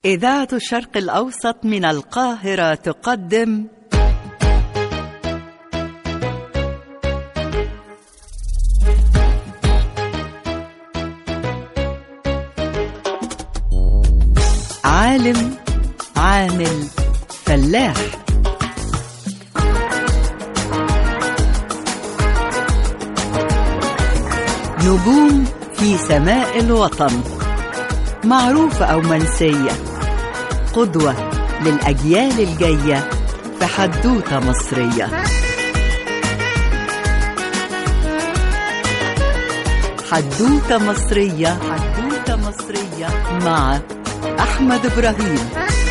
إذاعة الشرق الأوسط من القاهرة تقدم عالم عامل فلاح نجوم في سماء الوطن معروفة أو منسية قدوة للأجيال الجاية في حدوتة مصرية حدوتة مصرية حدوتة مصرية مع أحمد إبراهيم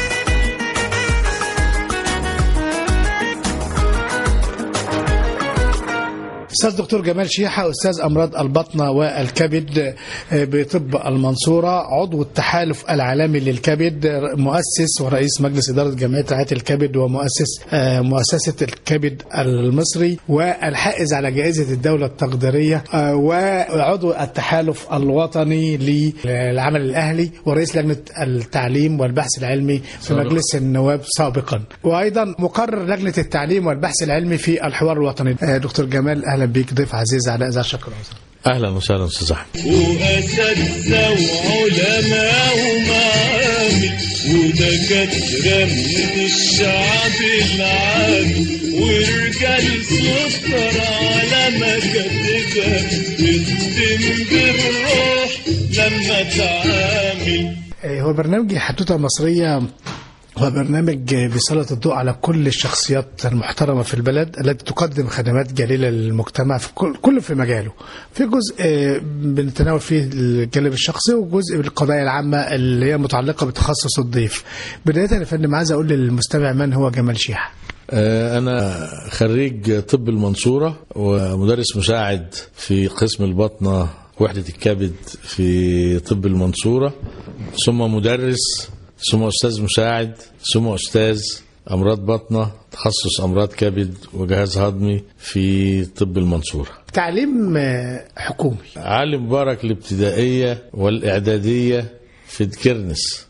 استاذ دكتور جمال شيحه استاذ امراض البطنه والكبد بطب المنصوره عضو التحالف العالمي للكبد مؤسس ورئيس مجلس اداره جمعيه رعايه الكبد ومؤسس مؤسسه الكبد المصري والحائز على جائزه الدوله التقديريه وعضو التحالف الوطني للعمل الاهلي ورئيس لجنه التعليم والبحث العلمي في مجلس النواب سابقا وايضا مقرر لجنه التعليم والبحث العلمي في الحوار الوطني دكتور جمال اهلا بيك ضيف عزيز على اذاعه شكر اهلا وسهلا استاذ احمد واساتذه وعلماء ومعامل ودكاتره من الشعب العامي ورجال سكر على مكاتبها تخدم بالروح لما تعامل هو برنامج حدوته مصريه هو برنامج بيسلط الضوء على كل الشخصيات المحترمة في البلد التي تقدم خدمات جليلة للمجتمع في كل, كل في مجاله في جزء بنتناول فيه الجانب الشخصي وجزء بالقضايا العامة اللي هي متعلقة بتخصص الضيف بداية يا فندم عايز أقول للمستمع من هو جمال شيحة أنا خريج طب المنصورة ومدرس مساعد في قسم البطنة وحدة الكبد في طب المنصورة ثم مدرس ثم أستاذ مساعد ثم أستاذ أمراض بطنة تخصص أمراض كبد وجهاز هضمي في طب المنصورة تعليم حكومي علي مبارك الابتدائية والإعدادية في الكرنس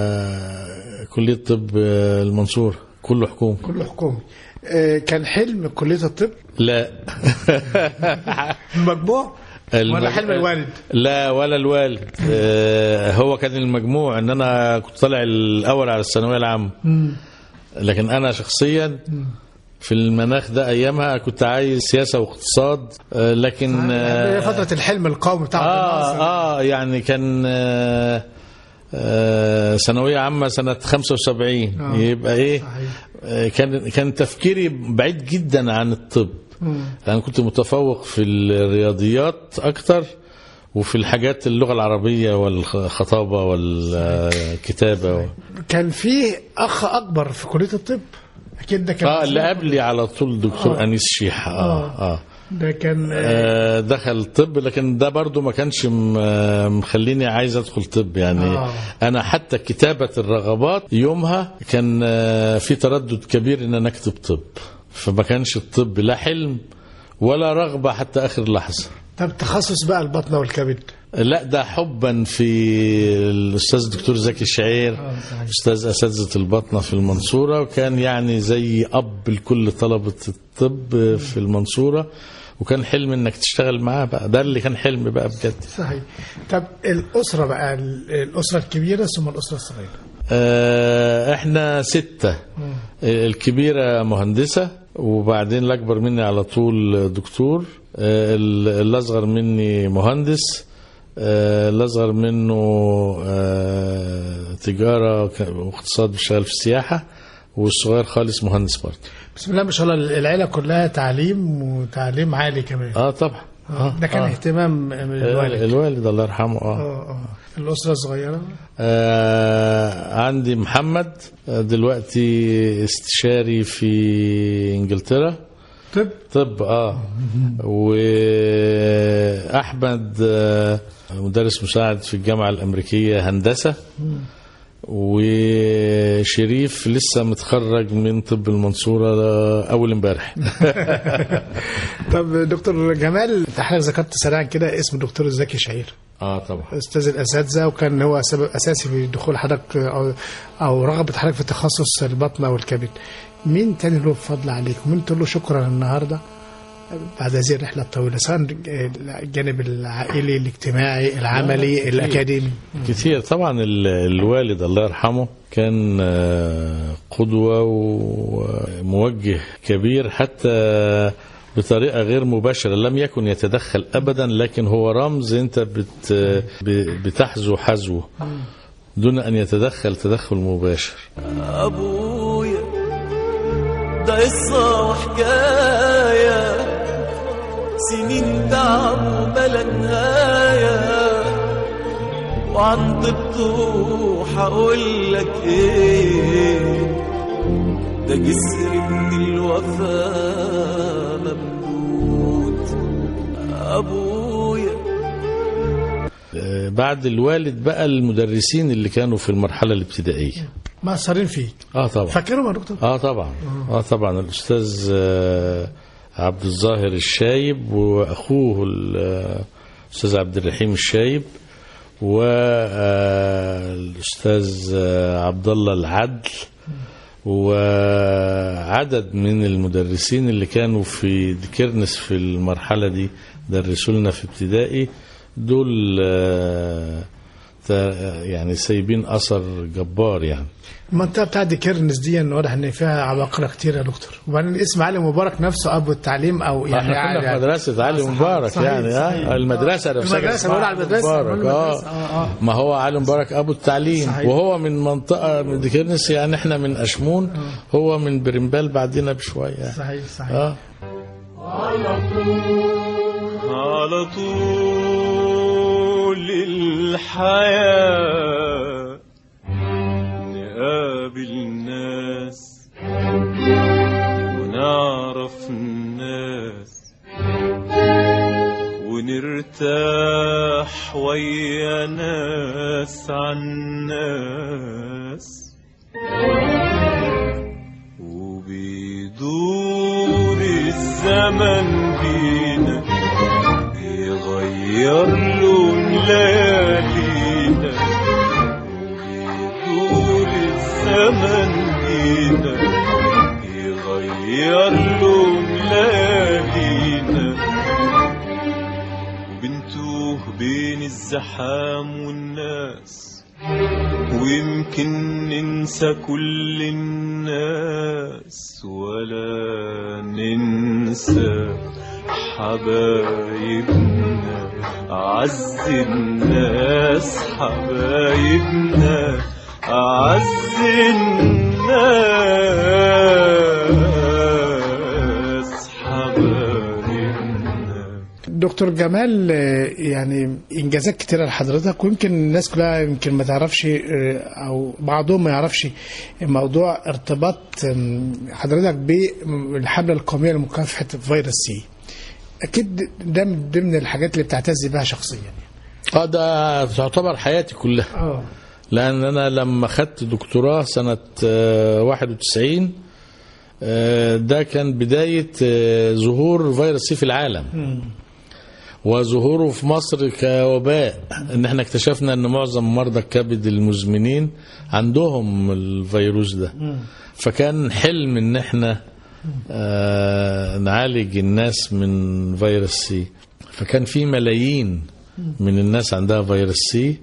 وكلية طب المنصورة كله حكومي كله حكومي كان حلم كلية الطب؟ لا المجموع؟ ولا حلم الوالد لا ولا الوالد آه هو كان المجموع ان انا كنت طالع الاول على الثانويه العامه لكن انا شخصيا في المناخ ده ايامها كنت عايز سياسه واقتصاد آه لكن آه فتره الحلم القومي بتاع اه اه يعني كان آه آه ثانويه عامه سنه 75 آه. يبقى ايه آه كان كان تفكيري بعيد جدا عن الطب أنا كنت متفوق في الرياضيات أكتر وفي الحاجات اللغة العربية والخطابة والكتابة كان في أخ أكبر في كلية الطب أكيد ده كان آه اللي قبلي على طول دكتور آه. أنيس شيحة آه, آه. آه. ده كان آه دخل طب لكن ده برضو ما كانش مخليني عايز ادخل طب يعني آه. انا حتى كتابه الرغبات يومها كان آه في تردد كبير ان انا اكتب طب فما كانش الطب لا حلم ولا رغبة حتى آخر لحظة طب تخصص بقى البطنة والكبد لا ده حبا في الأستاذ الدكتور زكي الشعير أستاذ أساتذة البطنة في المنصورة وكان يعني زي أب لكل طلبة الطب في المنصورة وكان حلم انك تشتغل معاه بقى ده اللي كان حلم بقى بجد صحيح طب الأسرة بقى الأسرة الكبيرة ثم الأسرة الصغيرة احنا ستة الكبيرة مهندسة وبعدين الأكبر مني على طول دكتور الأصغر مني مهندس الأصغر منه تجارة واقتصاد بيشتغل في السياحة والصغير خالص مهندس برضه بسم الله ما شاء الله العيلة كلها تعليم وتعليم عالي كمان اه طبعا آه. ده كان آه. اهتمام من الوالد الوالد الله يرحمه اه, آه. آه. الأسرة الصغيرة آه عندي محمد دلوقتي استشاري في انجلترا طب طب اه واحمد آه مدرس مساعد في الجامعه الامريكيه هندسه وشريف لسه متخرج من طب المنصورة أول امبارح طب دكتور جمال انت حضرتك ذكرت سريعا كده اسم الدكتور زكي شعير اه طبعا استاذ الاساتذه وكان هو سبب اساسي في دخول حضرتك او او رغبه حضرتك في تخصص البطنه والكبد مين تاني له فضل عليك ومين تقول له شكرا النهارده بعد هذه الرحله الطويله سواء الجانب العائلي الاجتماعي العملي الاكاديمي كتير طبعا ال- الوالد الله يرحمه كان آه، قدوة وموجه كبير حتى بطريقة غير مباشرة لم يكن يتدخل أبدا لكن هو رمز أنت بت ب- بتحذو حذوه دون أن يتدخل تدخل مباشر أبويا ده قصة وحكاية سنين تعب وبلا نهاية وعن طبته هقول لك ايه ده جسر من الوفا ممدود أبويا آه، بعد الوالد بقى المدرسين اللي كانوا في المرحلة الابتدائية مأثرين فيك اه طبعا فاكرهم يا دكتور اه طبعا اه طبعا الاستاذ آه، عبد الظاهر الشايب واخوه ال- آه، الاستاذ عبد الرحيم الشايب والاستاذ عبد الله العدل وعدد من المدرسين اللي كانوا في كيرنس في المرحله دي درسوا لنا في ابتدائي دول آه، تا- يعني سايبين اثر جبار يعني المنطقه بتاعت دي كيرنس دي إن واضح ان فيها عباقره كتير يا دكتور وبعدين اسم علي مبارك نفسه ابو التعليم او يعني احنا كنا في يعني- مدرسة علي صحيح، مبارك صحيح، يعني صحيح. اه المدرسة نفسها المدرسة، اسمها بقول على علي المدرسة، مبارك بقول اه المدرسة، آه، آه. ما هو علي مبارك ابو التعليم صحيح. وهو من منطقة من ديكيرنس يعني احنا من اشمون هو من برمبال بعدنا بشوية يعني. صحيح صحيح اه على طول الحياة نقابل ناس ونعرف الناس ونرتاح ويا ناس عن ناس وبيدور الزمن بينا بيغير لون ليالينا وبيدور الزمن بينا بيغير لون ليالينا وبنتوه بين الزحام والناس ويمكن ننسى كل الناس ولا ننسى حبايبنا أعز الناس حبايبنا أعز الناس حبايبنا دكتور جمال آه، يعني انجازات كتيره لحضرتك ويمكن الناس كلها يمكن ما تعرفش آه، او بعضهم ما يعرفش موضوع ارتباط آم، حضرتك بالحمله القوميه لمكافحه فيروس سي اكيد ده من ضمن الحاجات اللي بتعتز بها شخصيا اه ده تعتبر حياتي كلها اه لان انا لما خدت دكتوراه سنة آه، 91 آه، ده كان بداية آه، ظهور فيروس سي في العالم وظهوره في مصر كوباء ان احنا اكتشفنا ان معظم مرضى الكبد المزمنين عندهم الفيروس ده فكان حلم ان احنا آه، نعالج الناس من فيروس سي فكان في ملايين من الناس عندها فيروس سي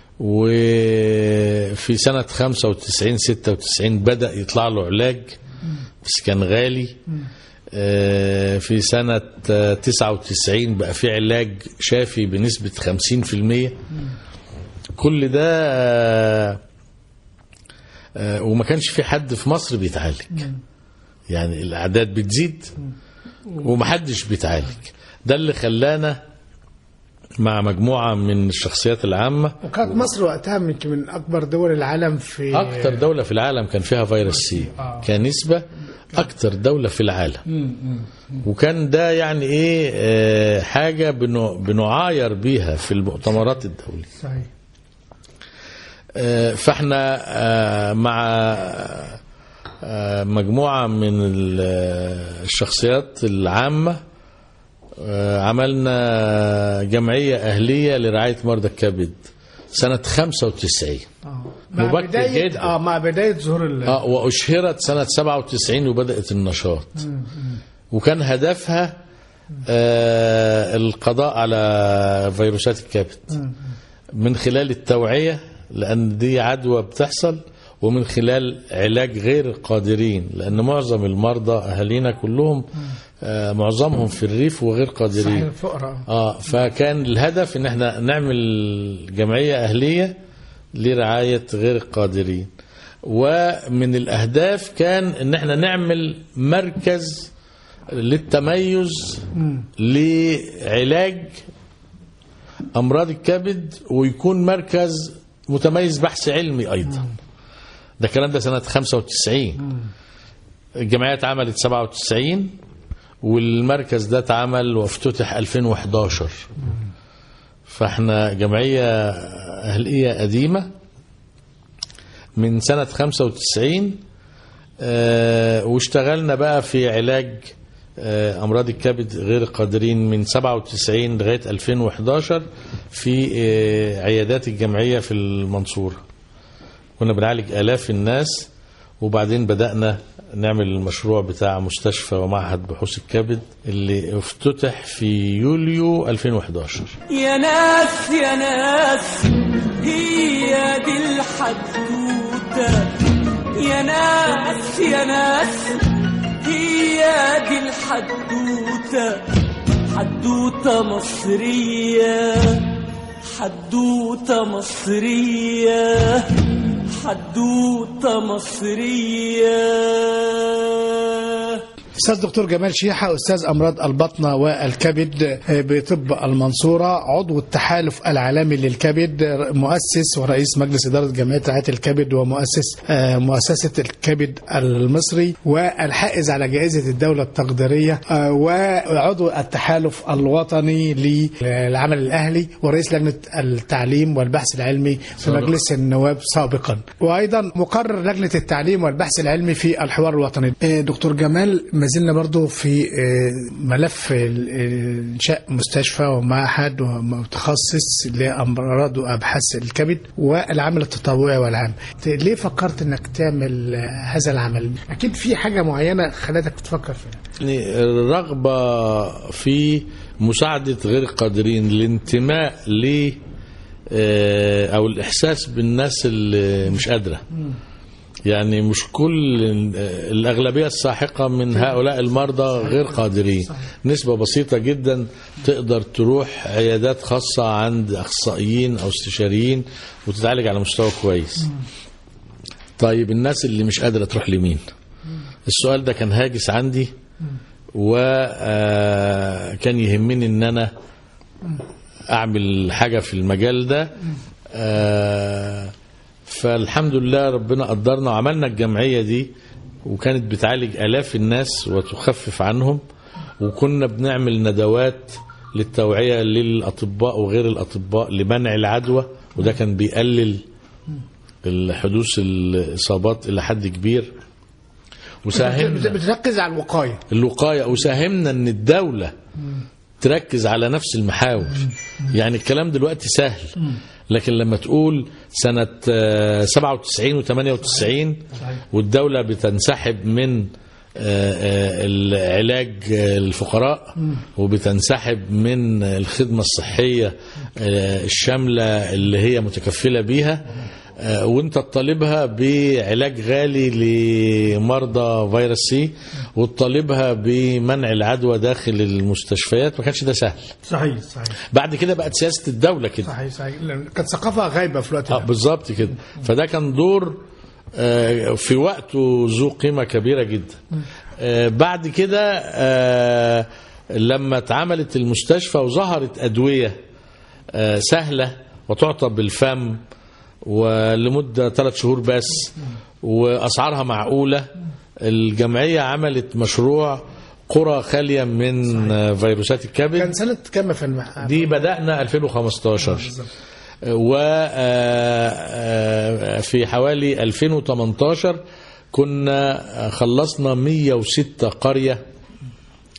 وفي سنة 95 96 بدأ يطلع له علاج بس كان غالي آه، في سنة آه، 99 بقى في علاج شافي بنسبة 50% كل ده آه، آه، وما كانش في حد في مصر بيتعالج يعني الأعداد بتزيد ومحدش بيتعالج ده اللي خلانا مع مجموعة من الشخصيات العامة وكانت مصر وقتها يمكن من اكبر دول العالم في أكتر دولة في العالم كان فيها فيروس سي كنسبة أكتر دولة في العالم وكان ده يعني إيه آه، حاجة بنو- بنعاير بيها في المؤتمرات الدولية صحيح آه، فاحنا آه، مع آه، مجموعة من ال- الشخصيات العامة آه، عملنا جمعية أهلية لرعاية مرضى الكبد سنة 95 مع مبكر بداية جدا. اه مع بداية ظهور ال- اه واشهرت سنه 97 وبدات النشاط وكان هدفها آه القضاء على فيروسات الكبد من خلال التوعيه لان دي عدوى بتحصل ومن خلال علاج غير القادرين لان معظم المرضى اهالينا كلهم آه معظمهم في الريف وغير صحيح قادرين الفقراء اه فكان الهدف ان احنا نعمل جمعيه اهليه لرعايه غير القادرين ومن الاهداف كان ان احنا نعمل مركز للتميز لعلاج امراض الكبد ويكون مركز متميز بحث علمي ايضا ده الكلام ده سنه 95 الجمعيه اتعملت 97 والمركز ده اتعمل وافتتح 2011 فاحنا جمعية أهلية قديمة من سنة 95 آه، واشتغلنا بقى في علاج آه، أمراض الكبد غير القادرين من 97 لغاية 2011 في آه، عيادات الجمعية في المنصورة كنا بنعالج آلاف الناس وبعدين بدأنا نعمل المشروع بتاع مستشفى ومعهد بحوث الكبد اللي افتتح في يوليو 2011 يا ناس يا ناس هي دي الحدوتة يا ناس يا ناس هي دي الحدوتة حدوتة مصرية حدوتة مصرية حدوتة مصرية استاذ دكتور جمال شيحه استاذ امراض البطنه والكبد بطب المنصوره عضو التحالف العالمي للكبد مؤسس ورئيس مجلس اداره جمعيه رعايه الكبد ومؤسس آه، مؤسسه الكبد المصري والحائز على جائزه الدوله التقديريه آه، وعضو التحالف الوطني للعمل الاهلي ورئيس لجنه التعليم والبحث العلمي في مجلس النواب سابقا وايضا مقرر لجنه التعليم والبحث العلمي في الحوار الوطني آه، دكتور جمال ما زلنا برضو في آه، ملف ال- ال- انشاء مستشفى ومعهد متخصص لامراض وابحاث الكبد والعمل التطوعي والعام ت- ليه فكرت انك تعمل آه، هذا العمل اكيد في حاجه معينه خلتك تفكر فيها يعني الرغبة في مساعدة غير القادرين الانتماء ل آه، أو الإحساس بالناس اللي مش قادرة يعني مش كل آه، الأغلبية الساحقة من هؤلاء المرضى غير قادرين نسبة بسيطة جدا تقدر تروح عيادات خاصة عند أخصائيين أو استشاريين وتتعالج على مستوى كويس طيب الناس اللي مش قادرة تروح لمين السؤال ده كان هاجس عندي وكان يهمني ان انا اعمل حاجه في المجال ده آه، فالحمد لله ربنا قدرنا وعملنا الجمعيه دي وكانت بتعالج الاف الناس وتخفف عنهم وكنا بنعمل ندوات للتوعيه للاطباء وغير الاطباء لمنع العدوى وده كان بيقلل الحدوث الاصابات الى حد كبير بت- وساهمنا بتركز على الوقايه الوقاية وساهمنا ان الدولة تركز على نفس المحاور يعني الكلام دلوقتي سهل لكن لما تقول سنة آه، 97 و 98 والدولة بتنسحب من آه، آه، العلاج آه، الفقراء وبتنسحب من الخدمة الصحية آه، الشاملة اللي هي متكفلة بيها آه، وانت تطالبها بعلاج غالي لمرضى فيروس سي وتطالبها بمنع العدوى داخل المستشفيات ما كانش ده سهل صحيح صحيح بعد كده بقت سياسة الدولة كده صحيح صحيح لأن كانت ثقافه غايبه في الوقت آه ده بالظبط كده فده كان دور آه، في وقته ذو قيمة كبيرة جدا آه، بعد كده آه، لما اتعملت المستشفى وظهرت أدوية آه، سهلة وتعطى بالفم ولمدة ثلاث شهور بس وأسعارها معقولة الجمعية عملت مشروع قرى خالية من آه، فيروسات الكبد كان سنه كام يا فندم دي بدأنا 2015 وفي حوالي 2018 كنا خلصنا 106 قرية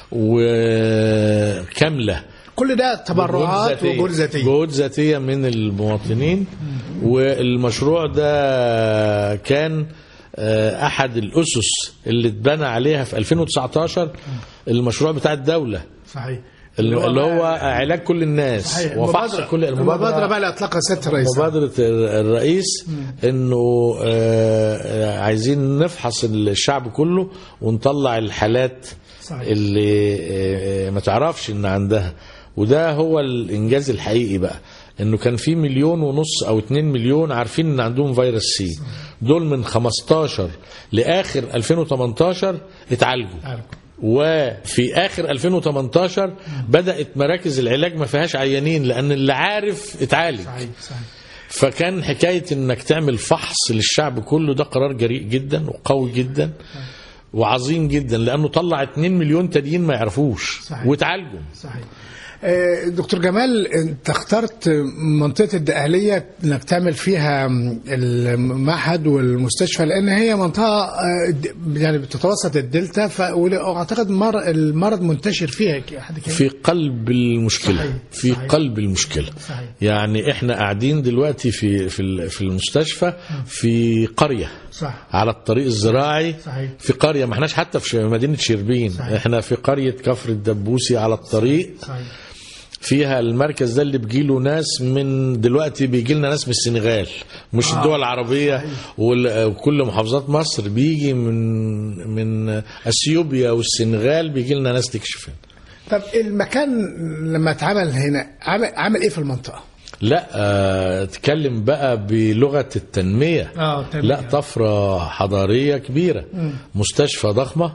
وكامله كل ده تبرعات وجهود ذاتيه جهود ذاتيه من المواطنين والمشروع ده كان آه، احد الاسس اللي اتبنى عليها في 2019 المشروع بتاع الدوله صحيح اللي اللي هو علاج كل الناس صحيح وفحص المبادرة- كل المبادرة بقى اللي اطلقها سياده الرئيس مبادرة الرئيس انه آه، عايزين نفحص الشعب كله ونطلع الحالات صحيح. اللي آه، ما تعرفش ان عندها وده هو الانجاز الحقيقي بقى انه كان في مليون ونص او 2 مليون عارفين ان عندهم فيروس سي دول من 15 لاخر 2018 اتعالجوا عارف. وفي اخر 2018 بدات مراكز العلاج ما فيهاش عيانين لان اللي عارف اتعالج صحيح صحيح فكان حكايه انك تعمل فحص للشعب كله ده قرار جريء جدا وقوي جدا وعظيم جدا لانه طلع 2 مليون تانيين ما يعرفوش صحيح. واتعالجوا صحيح آه، دكتور جمال انت اخترت منطقه الدقهليه انك تعمل فيها المعهد والمستشفى لان هي منطقه آه، د- يعني بتتوسط الدلتا ف- واعتقد مر- المرض منتشر فيها ك- حد كده في قلب المشكله صحيح. في صحيح. قلب المشكله صحيح. يعني احنا قاعدين دلوقتي في في ال- في المستشفى في قريه صح على الطريق الزراعي صحيح. في قريه ما احناش حتى في ش- مدينه شربين صحيح. احنا في قريه كفر الدبوسي على الطريق صحيح فيها المركز ده اللي بيجيله ناس من دلوقتي بيجي لنا ناس من السنغال مش آه. الدول العربيه وال- وكل محافظات مصر بيجي من من اثيوبيا والسنغال بيجي لنا ناس تكشف هنا. طب المكان لما اتعمل هنا عمل, عمل ايه في المنطقه؟ لا آه اتكلم بقى بلغه التنميه اه لا طفره حضاريه كبيره مستشفى ضخمه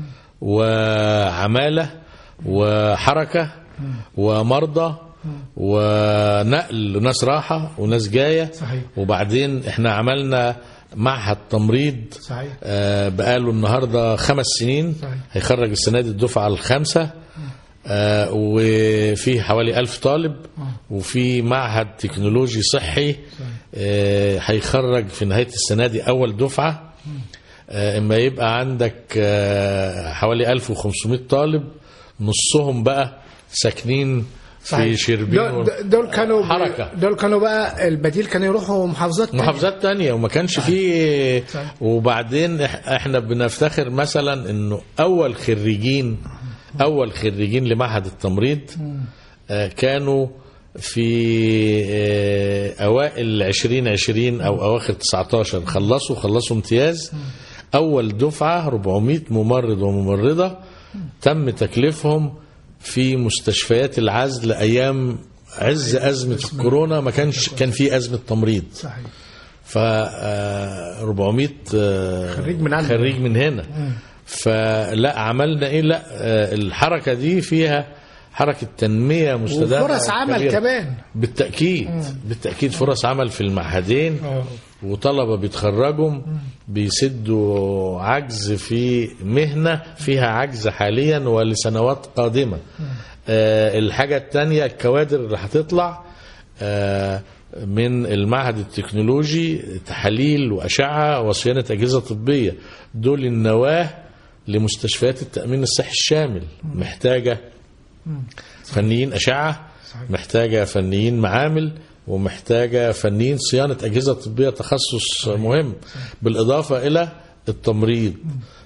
وعماله وحركه ومرضى ونقل ناس راحه وناس جايه صحيح. وبعدين احنا عملنا معهد تمريض صحيح. آه بقاله النهارده خمس سنين صحيح. هيخرج السنه دي الدفعه الخامسه آه وفي حوالي ألف طالب وفي معهد تكنولوجي صحي آه هيخرج في نهاية السنة دي أول دفعة آه إما يبقى عندك آه حوالي 1500 طالب نصهم بقى ساكنين في شربين دول, دول كانوا حركة دول كانوا بقى البديل كانوا يروحوا محافظات تانية. محافظات تانية وما كانش فيه صحيح. وبعدين إح- احنا بنفتخر مثلا انه اول خريجين اول خريجين لمعهد التمريض آه، كانوا في آه، اوائل 2020 او اواخر 19 خلصوا خلصوا امتياز اول دفعه 400 ممرض وممرضه تم تكليفهم في مستشفيات العزل ايام عز ازمه الكورونا ما كانش كان في ازمه تمريض صحيح ف آه، 400 آه، خريج من عندنا. خريج من هنا فلا عملنا ايه لا آه، الحركه دي فيها حركه تنميه مستدامه وفرص عمل كبيرة. كمان بالتاكيد بالتاكيد فرص عمل في المعهدين آه. وطلبه بيتخرجوا بيسدوا عجز في مهنه فيها عجز حاليا ولسنوات قادمه آه الحاجه الثانيه الكوادر اللي هتطلع آه من المعهد التكنولوجي تحاليل واشعه وصيانه اجهزه طبيه دول النواه لمستشفيات التامين الصحي الشامل محتاجه فنيين أشعة محتاجة فنيين معامل ومحتاجة فنيين صيانة أجهزة طبية تخصص مهم بالإضافة إلى التمريض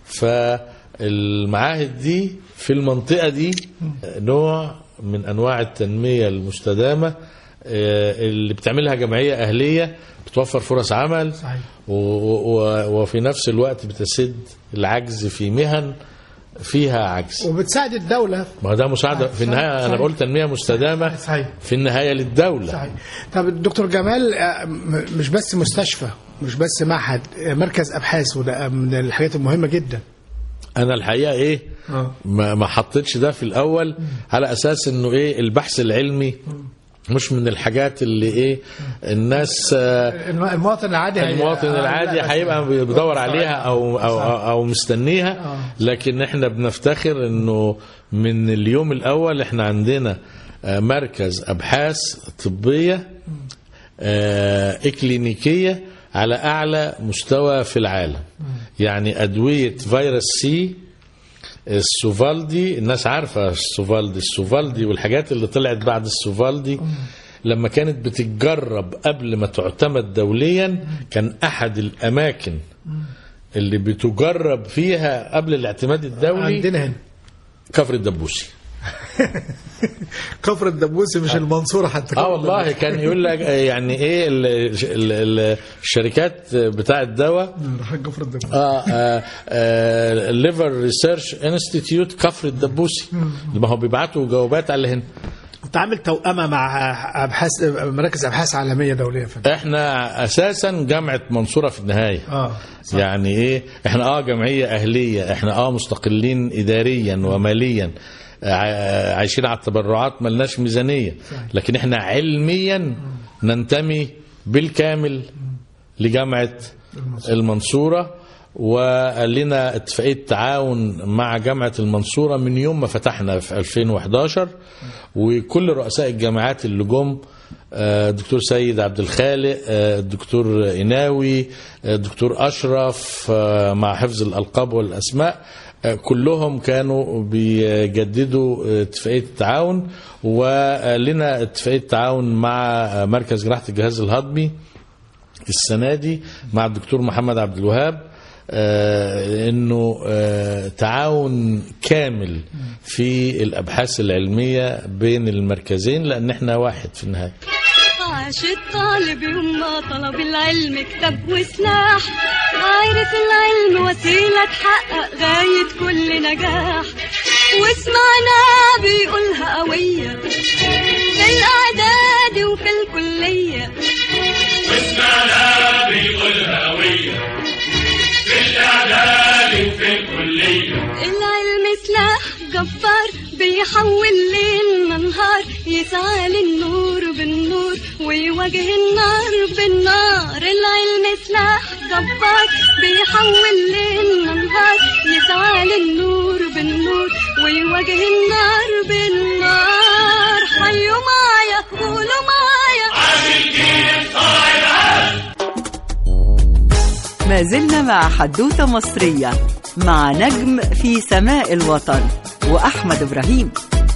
فالمعاهد دي في المنطقة دي نوع من أنواع التنمية المستدامة آه، اللي بتعملها جمعية أهلية بتوفر فرص عمل صحيح. و- و- وفي نفس الوقت بتسد العجز في مهن فيها عجز وبتساعد الدولة ما هو ده مساعدة صحيح، في النهاية صحيح. أنا بقول تنمية مستدامة صحيح. في النهاية للدولة صحيح طب الدكتور جمال آه، م- مش بس مستشفى مش بس معهد آه، مركز ابحاث وده من الحاجات المهمه جدا أنا الحقيقة إيه اه ما, ما حطيتش ده في الأول على أساس إنه إيه البحث العلمي مش من الحاجات اللي إيه الناس آه، الم- المواطن العادي هي- المواطن آه، العادي لا، بس- هيبقى بيدور عليها او او او, أو مستنيها آه. لكن احنا بنفتخر انه من اليوم الاول احنا عندنا آه، مركز ابحاث طبيه آه، اكلينيكيه على اعلى مستوى في العالم يعني ادويه فيروس سي السوفالدي الناس عارفه السوفالدي السوفالدي والحاجات اللي طلعت بعد السوفالدي لما كانت بتتجرب قبل ما تعتمد دوليا كان احد الاماكن اللي بتجرب فيها قبل الاعتماد الدولي عندنا هنا كفر الدبوسي كفر الدبوسي مش المنصورة حتى اه والله كان يقول لك يعني ايه ال- ال- ال- الشركات بتاع الدواء راح كفر الدبوسي اه ليفر ريسيرش انستيتيوت كفر الدبوسي ما هو بيبعتوا جوابات على هنا انت عامل توأمة مع ابحاث مراكز ابحاث عالميه دوليه فندم احنا اساسا جامعه منصوره في النهايه اه يعني ايه احنا اه جمعيه اهليه احنا اه مستقلين اداريا وماليا ع- عايشين على التبرعات ملناش ميزانيه لكن احنا علميا ننتمي بالكامل لجامعه المنصوره ولنا اتفاقيه تعاون مع جامعه المنصوره من يوم ما فتحنا في 2011 وكل رؤساء الجامعات اللي جم آه، الدكتور سيد عبد الخالق آه، الدكتور إناوي آه، الدكتور أشرف آه، مع حفظ الألقاب والأسماء آه، كلهم كانوا بيجددوا آه، اتفاقية التعاون ولنا اتفاقية تعاون مع آه، مركز جراحة الجهاز الهضمي السنة دي مع الدكتور محمد عبد الوهاب آه، انه آه، تعاون كامل في الابحاث العلميه بين المركزين لان احنا واحد في النهايه عاش الطالب يوم ما طلب العلم كتاب وسلاح عارف العلم وسيلة تحقق غاية كل نجاح واسمعنا بيقولها قوية في الإعداد وفي الكلية العلم سلاح جبار بيحول ليل نهار يسعى للنور بالنور ويواجه النار بالنار العلم سلاح جبار بيحول ليل نهار يسعى للنور بالنور ويواجه النار بالنار حيوا معايا قولوا معايا ما زلنا مع حدوتة مصرية مع نجم في سماء الوطن وأحمد إبراهيم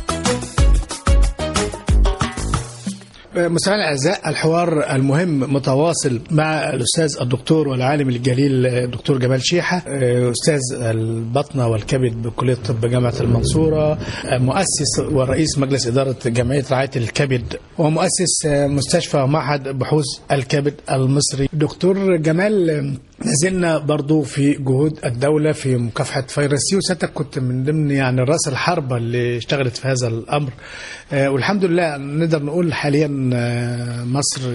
مستمعينا الاعزاء الحوار المهم متواصل مع الاستاذ الدكتور والعالم الجليل الدكتور جمال شيحه استاذ البطنه والكبد بكليه الطب جامعه المنصوره مؤسس ورئيس مجلس اداره جمعيه رعايه الكبد ومؤسس مستشفى ومعهد بحوث الكبد المصري دكتور جمال نزلنا برضو في جهود الدولة في مكافحة فيروس سي وسيادتك كنت من ضمن يعني الرأس الحربة اللي اشتغلت في هذا الأمر آه، والحمد لله نقدر نقول حاليا آه، مصر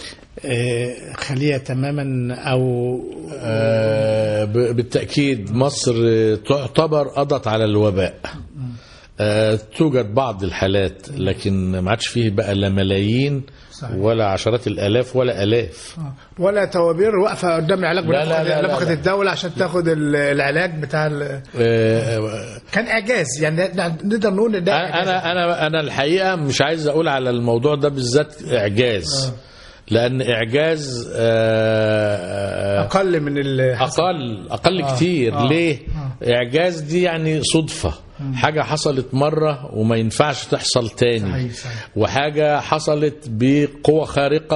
آه، خالية تماما أو آه، ب- بالتأكيد مصر آه، تعتبر قضت على الوباء آه، توجد بعض الحالات لكن ما عادش فيه بقى لا ملايين صحيح. ولا عشرات الآلاف ولا آلاف ولا توابير واقفة قدام العلاج لا، لا، لا، لا، نفقة لا. الدولة عشان تاخد ال- العلاج بتاع ال- آه، كان إعجاز يعني نقدر نقول إن ده إعجاز. انا انا انا الحقيقه مش عايز اقول على الموضوع ده بالذات اعجاز لان اعجاز آه، آه، أقل من ال اقل اقل كتير آه. ليه اعجاز دي يعني صدفه حاجه حصلت مره وما ينفعش تحصل تاني صحيح، صحيح. وحاجه حصلت بقوه خارقه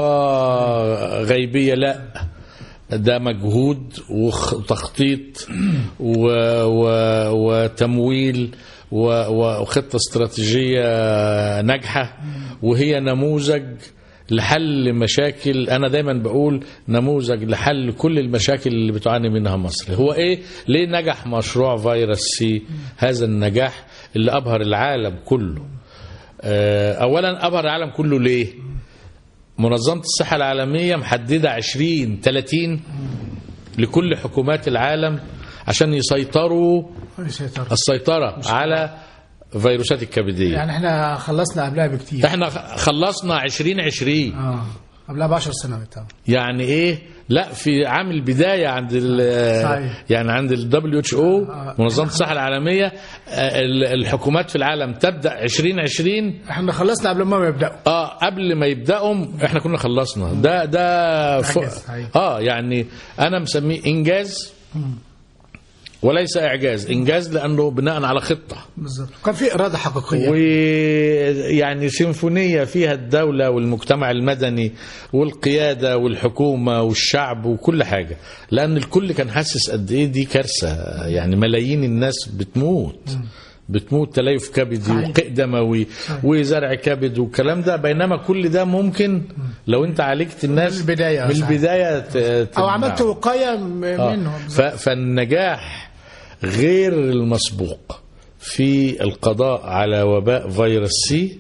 غيبيه لا ده مجهود وتخطيط و... و... وتمويل و... وخطه استراتيجيه ناجحه وهي نموذج لحل مشاكل انا دايما بقول نموذج لحل كل المشاكل اللي بتعاني منها مصر هو ايه ليه نجح مشروع فيروس سي هذا النجاح اللي ابهر العالم كله آه، اولا ابهر العالم كله ليه منظمه الصحه العالميه محدده 20 30 لكل حكومات العالم عشان يسيطروا سيطرة. السيطره على فيروسات الكبديه يعني احنا خلصنا قبلها بكتير احنا خلصنا 2020 اه قبلها ب 10 سنوات اه يعني ايه لا في عام البدايه عند ال- صحيح. يعني عند ال WHO منظمه الصحه العالميه آه، ال- الحكومات في العالم تبدا 2020 احنا خلصنا قبل ما يبداوا اه قبل ما يبداوا احنا كنا خلصنا ده ده ف... إنجاز، صحيح. اه يعني انا مسميه انجاز وليس اعجاز انجاز لانه بناء على خطه بالظبط كان في اراده حقيقيه ويعني سيمفونية فيها الدولة والمجتمع المدني والقيادة والحكومة والشعب وكل حاجة لأن الكل كان حاسس قد إيه دي كارثة يعني ملايين الناس بتموت بتموت تليف كبدي صحيح. وقيء دموي وزرع كبد والكلام ده بينما كل ده ممكن لو انت عالجت الناس من البداية، من صحيح. البداية ت- او تمنعه. عملت وقايه م- آه. منه ف- فالنجاح غير المسبوق في القضاء على وباء فيروس سي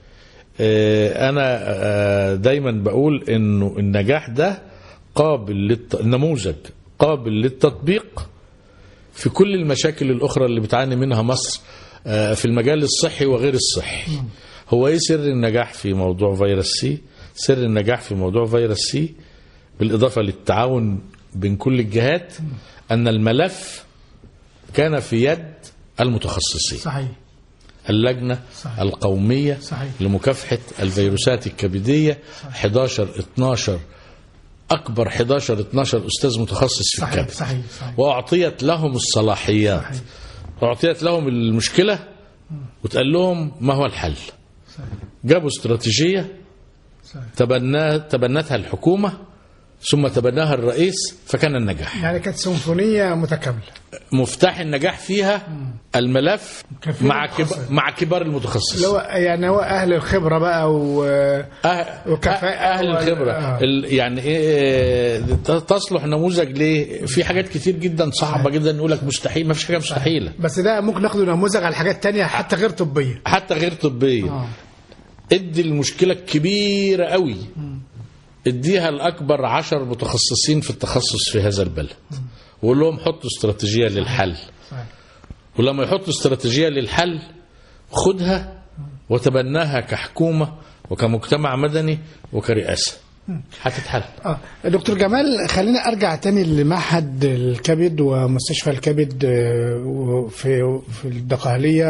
آه، انا آه، دايما بقول انه النجاح ده قابل للت... النموذج قابل للتطبيق في كل المشاكل الاخرى اللي بتعاني منها مصر آه، في المجال الصحي وغير الصحي هو ايه سر النجاح في موضوع فيروس سي سر النجاح في موضوع فيروس سي بالإضافة للتعاون بين كل الجهات أن الملف كان في يد المتخصصين صحيح اللجنة صحيح. القومية صحيح. لمكافحة الفيروسات الكبدية 11 12 أكبر 11 12 أستاذ متخصص في صحيح الكبد صحيح صحيح وأعطيت لهم الصلاحيات صحيح. أعطيت لهم المشكلة وتقال لهم ما هو الحل جابوا استراتيجية صحيح. تبناه تبنتها الحكومة ثم تبناها الرئيس فكان النجاح يعني كانت سيمفونيه متكامله مفتاح النجاح فيها الملف كان في مع متخصص. كبار مع كبار اللي المتخصصين هو يعني هو اهل الخبره بقى و أه- وكفاءة اهل و- الخبره آه. ال- يعني ايه ت- تصلح نموذج ليه في حاجات كتير جدا صعبه جدا يقول لك مستحيل ما فيش حاجه مستحيله بس ده ممكن ناخده نموذج على حاجات تانية حتى غير طبيه حتى غير طبيه آه. ادي المشكله الكبيره قوي اديها لاكبر عشر متخصصين في التخصص في هذا البلد وقول لهم حطوا استراتيجيه للحل صحيح. ولما يحطوا استراتيجيه للحل خدها وتبناها كحكومه وكمجتمع مدني وكرئاسه هتتحل اه دكتور جمال خلينا ارجع تاني لمعهد الكبد ومستشفى الكبد آه، في في الدقهليه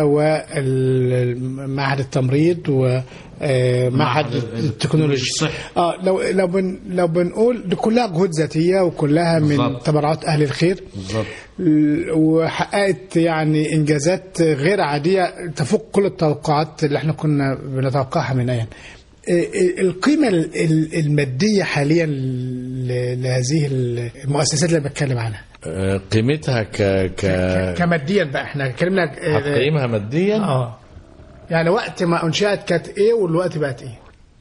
ومعهد التمريض ومعهد التكنولوجيا الصحي. اه لو لو بن لو بنقول دي كلها جهود ذاتيه وكلها من بالظبط. تبرعات اهل الخير بالظبط ال- وحققت يعني انجازات غير عاديه تفوق كل التوقعات اللي احنا كنا بنتوقعها من ايام ال- القيمه ال- ال- الماديه حاليا ل- لهذه المؤسسات اللي بتكلم عنها آه، قيمتها ك ك كماديا بقى احنا اتكلمنا اه هتقيمها ماديا اه يعني وقت ما انشئت كانت ايه والوقت بقت ايه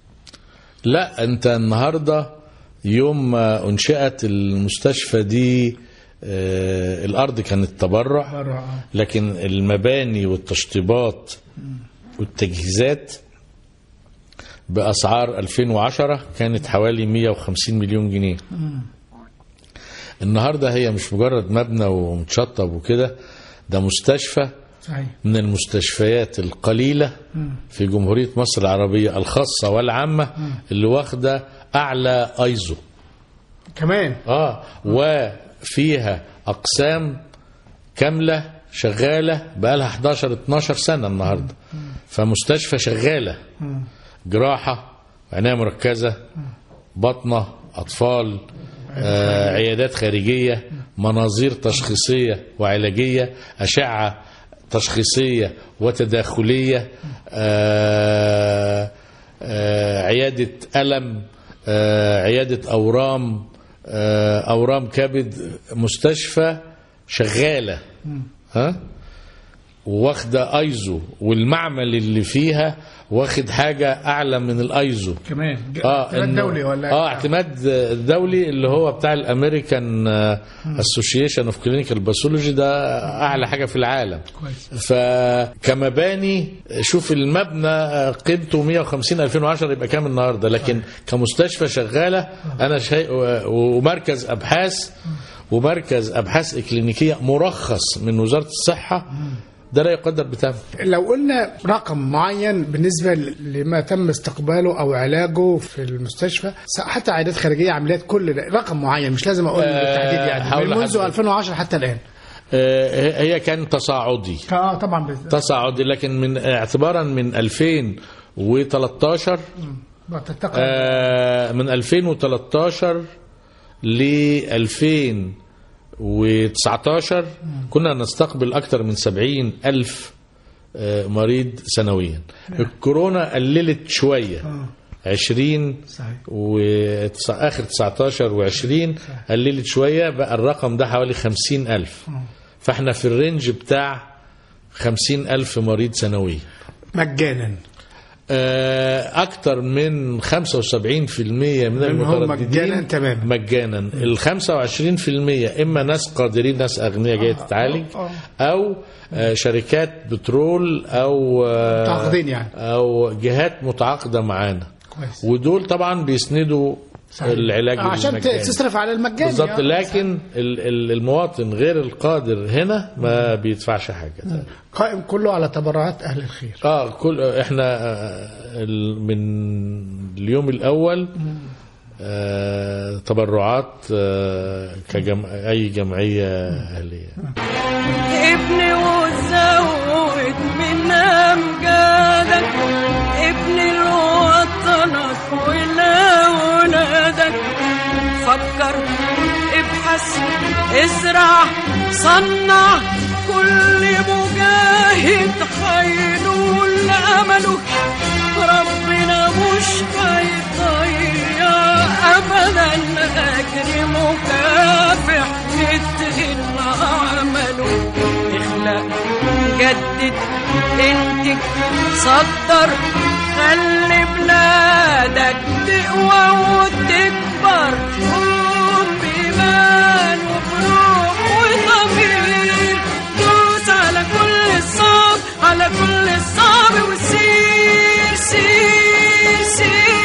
لا انت النهارده يوم ما انشئت المستشفى دي آه، الارض كانت تبرع بره اه لكن المباني والتشطيبات والتجهيزات بأسعار 2010 كانت حوالي 150 مليون جنيه النهاردة هي مش مجرد مبنى ومتشطب وكده ده مستشفى صحيح من المستشفيات القليلة في جمهورية مصر العربية الخاصة والعامة اللي واخدة أعلى أيزو كمان اه وفيها اقسام كامله شغاله بقى لها 11 12 سنه النهارده فمستشفى شغاله جراحه عنايه مركزه بطنه اطفال آه عيادات خارجيه مناظير تشخيصيه وعلاجيه اشعه تشخيصيه وتداخليه آه آه عياده الم آه عياده اورام آه اورام كبد مستشفى شغاله ها واخده ايزو والمعمل اللي فيها واخد حاجه اعلى من الايزو كمان اه اعتماد إنه- دولي ولا اه اعتماد دولي اللي هو بتاع الامريكان اسوشيشن اوف كلينيكال باثولوجي ده اعلى حاجه في العالم كويس فكمباني شوف المبنى قيمته 150 2010 يبقى كام النهارده لكن كمستشفى شغاله انا شيء ومركز ابحاث ومركز ابحاث اكلينيكيه مرخص من وزاره الصحه ده لا يقدر بثمن لو قلنا رقم معين بالنسبة لما تم استقباله أو علاجه في المستشفى حتى عيادات خارجية عمليات كل ده رقم معين مش لازم أقول آه، بالتحديد يعني هقول من منذ لحضرتك. 2010 حتى الآن آه، هي كان تصاعدي اه طبعا بز- تصاعدي لكن من اعتبارا من 2013 بتتقل آه، من 2013 ل و19 كنا نستقبل أكثر من 70 ألف آه، مريض سنويا الكورونا قللت شوية 20 صحيح. واخر 19 و20 قللت شويه بقى الرقم ده حوالي 50 الف فاحنا في الرينج بتاع 50 الف مريض سنويا مجانا آه، اكتر من 75% من هم المترددين مجانا تماما. مجانا ال 25% اما ناس قادرين ناس اغنياء جايه تتعالج او آه، شركات بترول او آه، متعاقدين يعني. او جهات متعاقده معانا كويس ودول طبعا بيسندوا العلاج عشان المجاني. تصرف على المجاني بالظبط آه. لكن ال- ال- المواطن غير القادر هنا ما بيدفعش حاجه قائم كله على تبرعات اهل الخير اه كل احنا آه، ال- من اليوم الاول آه تبرعات آه كجم... اي جمعيه اهليه ابني وزود من امجادك ابني لوطنك ولأولادك فكر ابحث ازرع صنع كل مجاهد هينول امله ربنا مش هيضيع ابدا اجر مكافح يتهن عمله اخلق جدد انتج صدر خلي بلادك تقوى وتكبر قوم بإيمان وبروح وضمير دوس على كل الصعب على كل الصعب وسير سير سير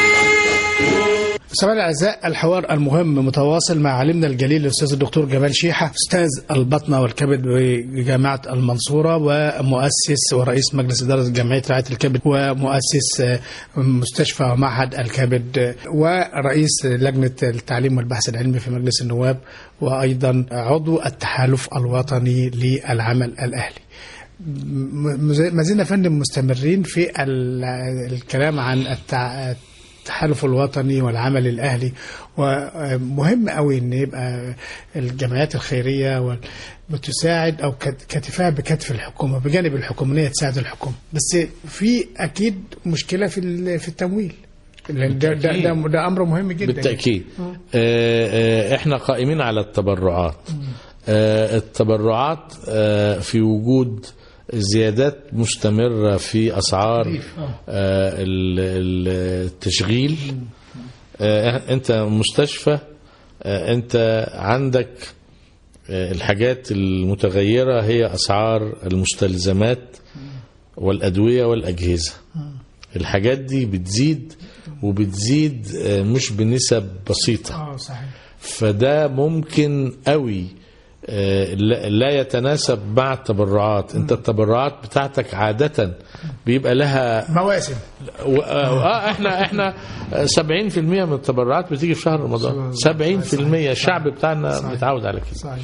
سمعنا الاعزاء الحوار المهم متواصل مع عالمنا الجليل الاستاذ الدكتور جمال شيحه استاذ البطنه والكبد بجامعه المنصوره ومؤسس ورئيس مجلس اداره جمعيه رعايه الكبد ومؤسس آه، مستشفى ومعهد الكبد آه، ورئيس لجنه التعليم والبحث العلمي في مجلس النواب وايضا عضو التحالف الوطني للعمل الاهلي. م- ما زلنا فندم مستمرين في ال- الكلام عن التع... التحالف الوطني والعمل الاهلي ومهم قوي ان يبقى الجمعيات الخيريه وال- بتساعد او كت- كتفها بكتف الحكومه بجانب الحكومه إن هي تساعد الحكومه بس في اكيد مشكله في ال- في التمويل لأن ده, ده, ده, ده امر مهم جدا بالتأكيد آه، آه، احنا قائمين على التبرعات آه، التبرعات آه، في وجود زيادات مستمرة في أسعار آه، ال- ال- التشغيل آه، أنت مستشفى آه، أنت عندك آه، الحاجات المتغيرة هي أسعار المستلزمات والأدوية والأجهزة الحاجات دي بتزيد وبتزيد آه، مش بنسب بسيطة اه صحيح فده ممكن قوي آه، لا لا يتناسب مع التبرعات انت التبرعات بتاعتك عادة بيبقى لها مواسم و- اه احنا احنا 70% من التبرعات بتيجي في شهر رمضان 70% الشعب بتاعنا متعود على كده صحيح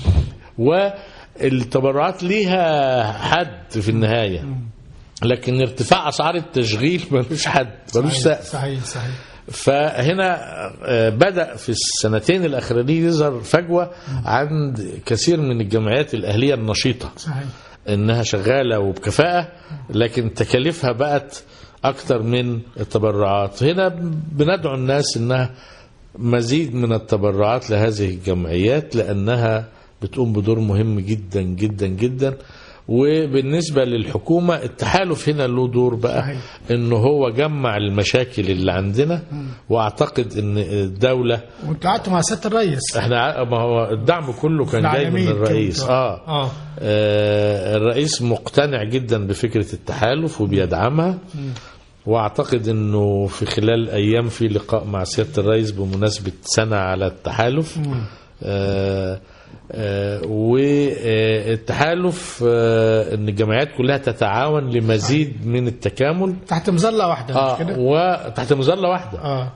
والتبرعات ليها حد في النهاية لكن ارتفاع اسعار التشغيل ملوش حد ملوش سقف صحيح صحيح فهنا آه، بدأ في السنتين الأخرانيين يظهر فجوة عند كثير من الجمعيات الأهلية النشيطة صحيح إنها شغالة وبكفاءة لكن تكاليفها بقت أكتر من التبرعات هنا بندعو الناس إنها مزيد من التبرعات لهذه الجمعيات لأنها بتقوم بدور مهم جدا جدا جدا وبالنسبة للحكومة التحالف هنا له دور بقى صحيح. انه هو جمع المشاكل اللي عندنا واعتقد ان الدولة وانتوا قعدتوا مع سياده الرئيس احنا ع- ما هو الدعم كله كان جاي من العالمين الرئيس كده. اه, اه آه الرئيس مقتنع جدا بفكرة التحالف وبيدعمها واعتقد انه في خلال ايام في لقاء مع سيادة الرئيس بمناسبة سنة على التحالف آه آه والتحالف آه ان الجمعيات كلها تتعاون لمزيد من التكامل تحت مظله واحده مش اه كده؟ وتحت مظله واحده آه.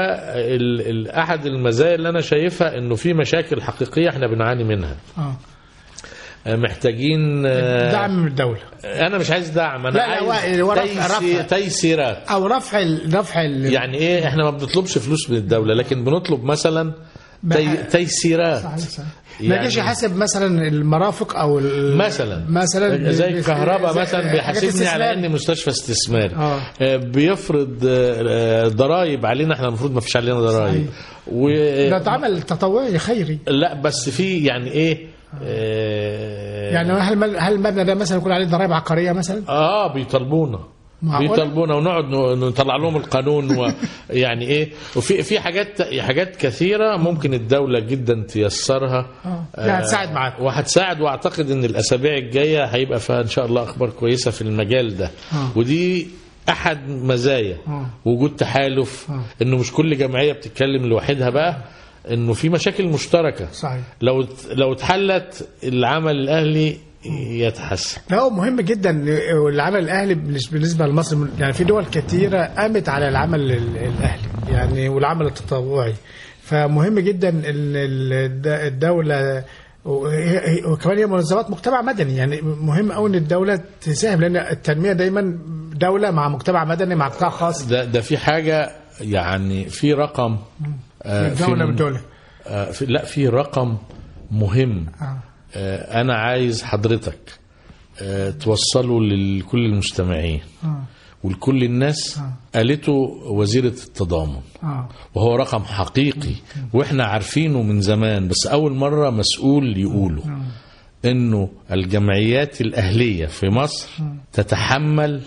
واحد المزايا اللي انا شايفها انه في مشاكل حقيقيه احنا بنعاني منها اه آه، محتاجين آه، دعم من الدوله انا مش عايز دعم انا لا، لا، عايز هو رفع- تيسي- رفع. تيسيرات او رفع ال- رفع ال- يعني ايه احنا ما بنطلبش فلوس من الدوله لكن بنطلب مثلا تي تيسيرات صحيح صحيح ما يعني- يجيش يحاسب مثلا المرافق او ال- مثلا مثلا زي ب- الكهرباء زي- مثلا حاجات بيحاسبني على استثمار. اني مستشفى استثماري آه. آه، بيفرض آه، آه، ضرائب علينا احنا المفروض ما فيش علينا ضرائب و ده اتعمل تطوعي خيري لا بس في يعني ايه آه، يعني هل هل المبنى ده مثلا يكون عليه ضرائب عقاريه مثلا؟ اه بيطالبونا معقولة؟ بيطالبونا ونقعد ن- نطلع لهم القانون ويعني ايه وفي في حاجات حاجات كثيره ممكن الدوله جدا تيسرها آه. لا، هتساعد معاك. وهتساعد واعتقد ان الاسابيع الجايه هيبقى فيها ان شاء الله اخبار كويسه في المجال ده آه. ودي احد مزايا آه. وجود تحالف آه. انه مش كل جمعيه بتتكلم لوحدها بقى انه في مشاكل مشتركه صحيح لو لو اتحلت العمل الاهلي يتحسن لا هو مهم جدا والعمل الاهلي بالنس- بالنسبه لمصر يعني في دول كثيره قامت على العمل ال- الاهلي يعني والعمل التطوعي فمهم جدا ان ال- الد- الدوله وهي- هي- وكمان هي منظمات مجتمع مدني يعني مهم قوي ان الدوله تساهم لان التنميه دايما دوله مع مجتمع مدني مع قطاع خاص ده ده في حاجه يعني في رقم آه، في دوله الم- بدوله آه، في لا في رقم مهم آه. آه، انا عايز حضرتك آه، توصله لكل المستمعين آه. ولكل الناس قالته وزيرة التضامن آه. وهو رقم حقيقي واحنا عارفينه من زمان بس اول مرة مسؤول يقوله انه الجمعيات الاهلية في مصر تتحمل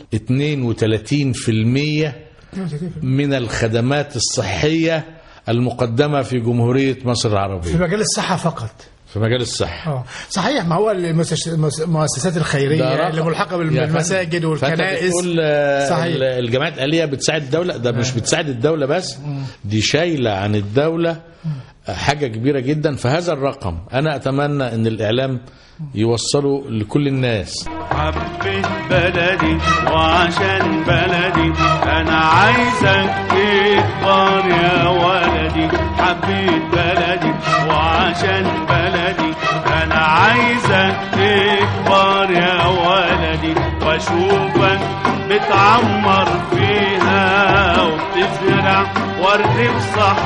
32% من الخدمات الصحية المقدمة في جمهورية مصر في العربية مجال الصحه فقط في مجال الصحة اه صحيح ما هو المستش- المؤسسات الخيريه ده رقم- اللي ملحقه يا بالمساجد فندم، فأنت والكنائس بتقول آه، صحيح. ال- الجماعات الآلية بتساعد الدولة ده مش بتساعد الدولة بس دي شايلة عن الدولة حاجة كبيرة جدا فهذا الرقم أنا أتمنى أن الإعلام يوصله لكل الناس حبيت بلدي وعشان بلدي انا عايزك تكبر يا ولدي حبيت بلدي وعشان بلدي انا عايزك تكبر يا ولدي واشوفك بتعمر فيها وبتزرع ورد في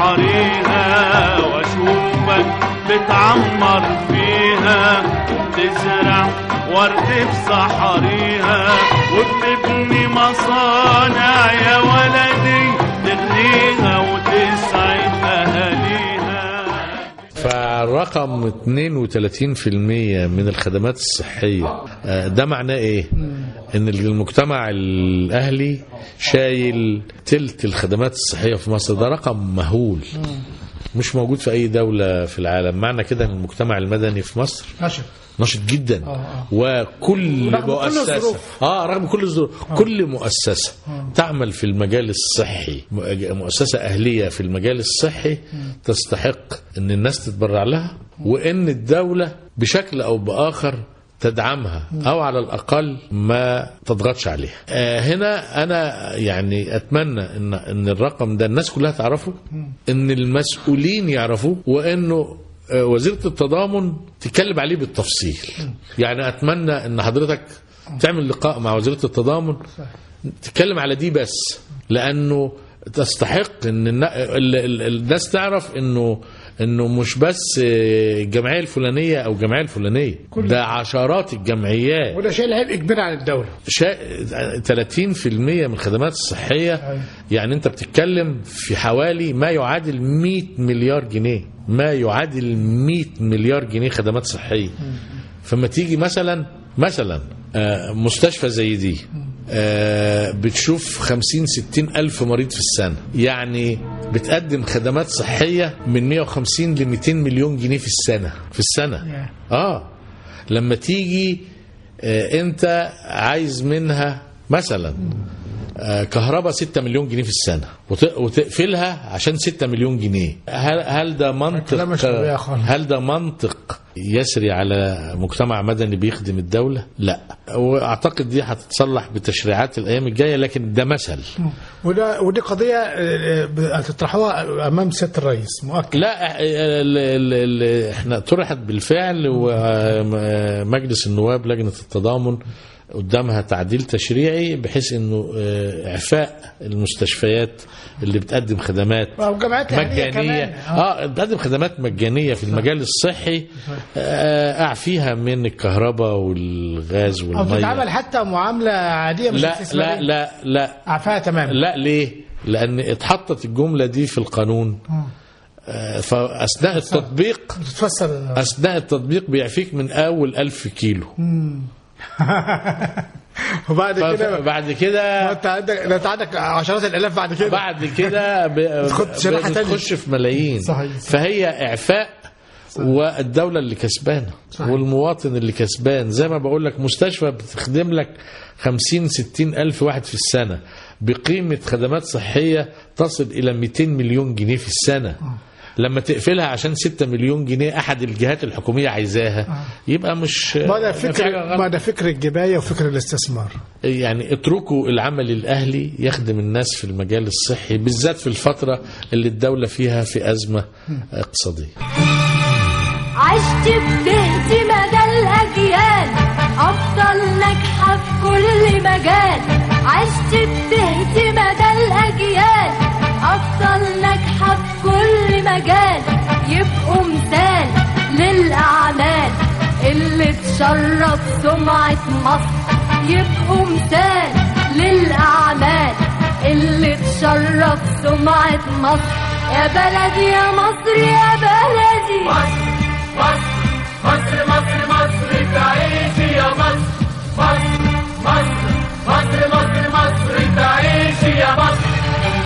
صحريها واشوفك بتعمر فيها وبتزرع ورد في صحريها وبتبني مصانع يا ولدي تغنيها وتسعد اهاليها فالرقم 32% من الخدمات الصحية آه، ده معناه ايه ان المجتمع الاهلي شايل تلت الخدمات الصحية في مصر ده رقم مهول مش موجود في اي دولة في العالم معنى كده ان المجتمع المدني في مصر نشر نشط جدا آه. وكل رغم كل مؤسسة الظروف. اه رغم كل الظروف كل مؤسسة تعمل في المجال الصحي م- مؤسسة أهلية في المجال الصحي تستحق ان الناس تتبرع لها وان الدولة بشكل او بآخر تدعمها او على الاقل ما تضغطش عليها آه هنا انا يعني اتمنى ان ان الرقم ده الناس كلها تعرفه ان المسؤولين يعرفوه وانه آه، وزيره التضامن تتكلم عليه بالتفصيل يعني اتمنى ان حضرتك تعمل لقاء مع وزيره التضامن تتكلم على دي بس لانه تستحق ان النا- ال- ال- الناس تعرف انه انه مش بس الجمعيه الفلانيه او الجمعيه الفلانيه ده عشرات الجمعيات وده شيء عبء كبير عن الدوله شا... 30% من الخدمات الصحية يعني انت بتتكلم في حوالي ما يعادل 100 مليار جنيه ما يعادل 100 مليار جنيه خدمات صحية فما تيجي مثلا مثلا آه، مستشفى زي دي آه، بتشوف 50 60 ألف مريض في السنة يعني بتقدم خدمات صحية من 150 ل 200 مليون جنيه في السنة في السنة اه لما تيجي آه، انت عايز منها مثلا آه، كهرباء 6 مليون جنيه في السنه وت- وتقفلها عشان 6 مليون جنيه هل هل ده منطق كلام مش طبيعي خالص. هل ده منطق يسري على مجتمع مدني بيخدم الدوله لا واعتقد دي هتتصلح بتشريعات الايام الجايه لكن ده مثل وده ودي قضيه آه، آه، هتطرحوها امام سياده الرئيس مؤكد لا ال ال ال احنا طرحت بالفعل ومجلس النواب لجنه التضامن قدامها تعديل تشريعي بحيث انه آه، اعفاء المستشفيات اللي بتقدم خدمات أو جامعات الأهلية مجانيه كمان. اه بتقدم خدمات مجانيه في المجال الصحي آه، اعفيها من الكهرباء والغاز او والميه تتعامل حتى معامله عاديه مش لا لا استثمارية. لا لا عفاها تماما لا ليه؟ لان اتحطت الجمله دي في القانون آه، فاثناء التطبيق تتفسر اثناء التطبيق بيعفيك من اول ألف كيلو وبعد كده بعد كده انت عندك ده انت عندك عشرات الالاف بعد كده بعد كده ب- تخش شريحة ب- تانية. بتخش في ملايين صحيح. فهي اعفاء والدولة اللي كسبانة صحيح. والمواطن اللي كسبان زي ما بقول لك مستشفى بتخدم لك 50 60 ألف واحد في السنة بقيمة خدمات صحية تصل إلى 200 مليون جنيه في السنة لما تقفلها عشان 6 مليون جنيه أحد الجهات الحكومية عايزاها يبقى مش ما ده في فكر حاجة غلط. ما ده فكر الجبايه وفكر الاستثمار يعني اتركوا العمل الأهلي يخدم الناس في المجال الصحي بالذات في الفترة اللي الدولة فيها في أزمة اقتصادية عشت بتهدي مدى الأجيال أفضل ناجحة في كل مجال عشت بتهدي مدى الأجيال أفضل ناجحة في كل مجال يبقوا مثال للأعمال اللي تشرف سمعة مصر يبقوا مثال للأعمال اللي تشرف سمعة مصر يا بلدي يا مصر يا بلدي مصر مصر مصر مصر تعيشي يا مصر مصر مصر مصر مصر مصر تعيشي يا مصر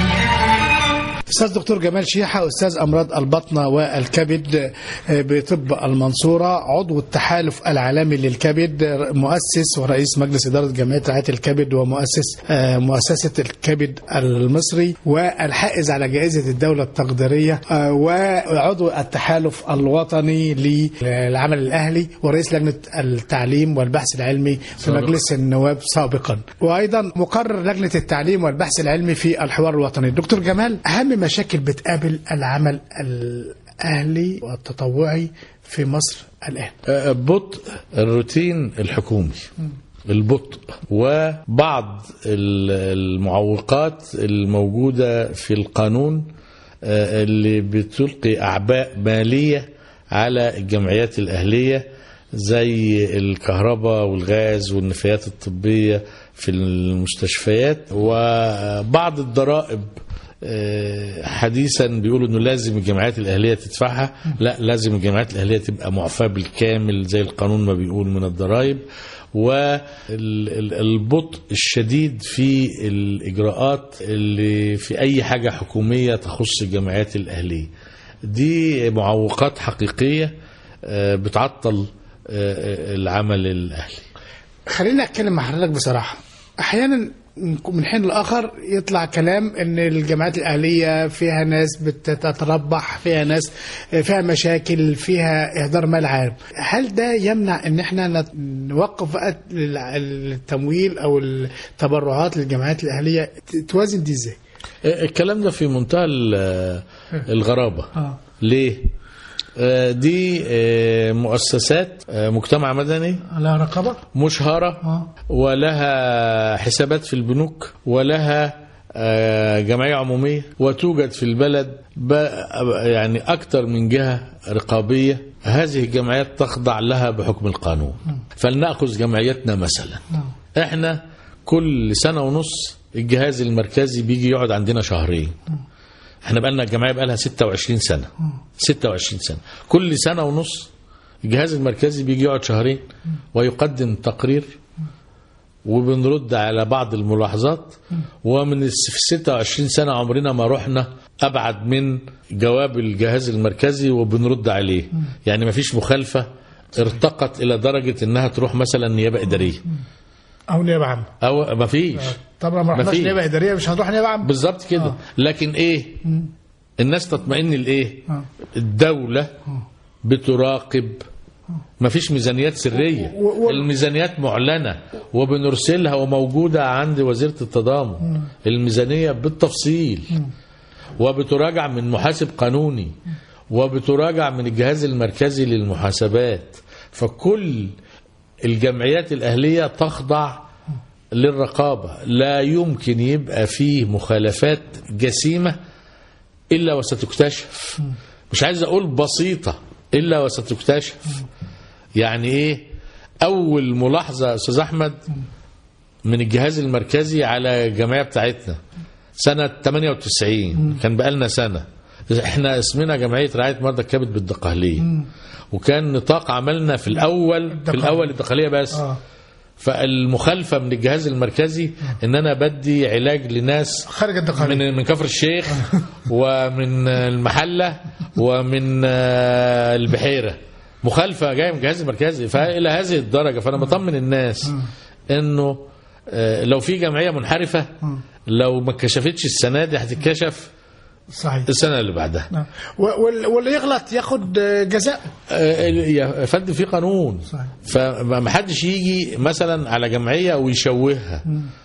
استاذ دكتور جمال شيحه استاذ امراض البطنه والكبد آه، بطب المنصوره عضو التحالف العالمي للكبد آه، مؤسس ورئيس مجلس اداره جمعيه رعايه الكبد ومؤسس آه، مؤسسه الكبد المصري والحائز على جائزه الدوله التقديريه آه، وعضو التحالف الوطني للعمل الاهلي ورئيس لجنه التعليم والبحث العلمي في سابقاً. مجلس النواب سابقا وايضا مقرر لجنه التعليم والبحث العلمي في الحوار الوطني دكتور جمال اهم مشاكل بتقابل العمل الاهلي والتطوعي في مصر الان آه، بطء الروتين الحكومي البطء وبعض ال- المعوقات الموجودة في القانون آه، اللي بتلقي أعباء مالية على الجمعيات الأهلية زي الكهرباء والغاز والنفايات الطبية في المستشفيات وبعض الضرائب آه، حديثا بيقولوا انه لازم الجمعيات الاهليه تدفعها لا لازم الجمعيات الاهليه تبقى معفاه بالكامل زي القانون ما بيقول من الضرائب والبطء الشديد في الاجراءات اللي في اي حاجه حكوميه تخص الجمعيات الاهليه دي معوقات حقيقيه آه، بتعطل آه، العمل الاهلي خليني اتكلم مع حضرتك بصراحه احيانا من حين لاخر يطلع كلام ان الجامعات الاهليه فيها ناس بتتربح فيها ناس فيها مشاكل فيها اهدار مال عام هل ده يمنع ان احنا نت- نوقف بقى التمويل او التبرعات للجامعات الاهليه ت- توازن دي ازاي الكلام ده في منتهى ال- الغرابة آه. ليه؟ آه، دي آه، مؤسسات آه، مجتمع مدني على رقابه مشهرة آه. ولها حسابات في البنوك ولها آه، جمعية عمومية وتوجد في البلد ب- يعني أكثر من جهة رقابية هذه الجمعيات تخضع لها بحكم القانون فلنأخذ جمعيتنا مثلا احنا كل سنة ونص الجهاز المركزي بيجي يقعد عندنا شهرين احنا بقالنا الجمعيه بقالها 26 سنه 26 سنه كل سنه ونص الجهاز المركزي بيجي يقعد شهرين ويقدم تقرير وبنرد على بعض الملاحظات ومن الس- في 26 سنه عمرنا ما رحنا ابعد من جواب الجهاز المركزي وبنرد عليه يعني ما فيش مخالفه ارتقت الى درجه انها تروح مثلا نيابه اداريه او نيابه عامه او ما فيش طبعا ما رحناش مفيش. نيابه اداريه مش هنروح نيابه عامه بالظبط كده لكن ايه الناس تطمئن لايه آه. الدوله بتراقب ما فيش ميزانيات سريه و- و- الميزانيات معلنه وبنرسلها وموجوده عند وزيره التضامن الميزانيه بالتفصيل وبتراجع من محاسب قانوني وبتراجع من الجهاز المركزي للمحاسبات فكل الجمعيات الأهلية تخضع للرقابة لا يمكن يبقى فيه مخالفات جسيمة إلا وستكتشف مش عايز أقول بسيطة إلا وستكتشف يعني إيه أول ملاحظة يا أستاذ أحمد من الجهاز المركزي على الجمعية بتاعتنا سنة 98 كان بقالنا سنة احنا اسمنا جمعية رعاية مرضى الكبد بالدقهلية وكان نطاق عملنا في الأول في الدقهلية. الأول الدقهلية بس اه فالمخالفة من الجهاز المركزي ان انا بدي علاج لناس خارج الدقهلية من من كفر الشيخ ومن المحلة ومن آه، البحيرة مخالفة جاية من الجهاز المركزي فإلى هذه الدرجة فأنا بطمن الناس إنه آه، لو في جمعية منحرفة لو ما اتكشفتش السنة دي هتتكشف صحيح السنة اللي بعدها نعم. و- وال- واللي يغلط ياخد آه، جزاء آه، يا فندم في قانون صحيح. فما حدش يجي مثلا على جمعيه ويشوهها